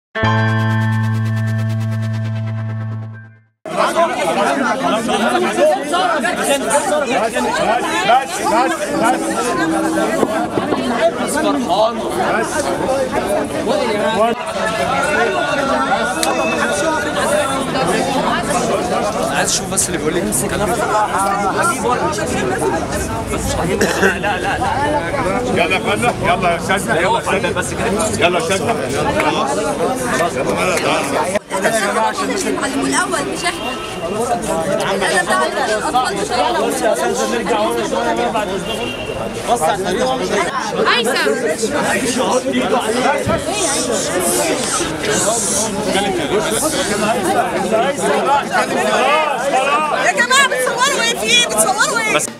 عايز اشوف بس اللي بيقول لي يلا يا فندم يلا يا استاذنا يلا يا استاذنا بس كده يلا يا استاذنا علموا الاول مش احنا انا بتاع الاطفال مش يا جماعه بتصوروا ايه في ايه بتصوروا ايه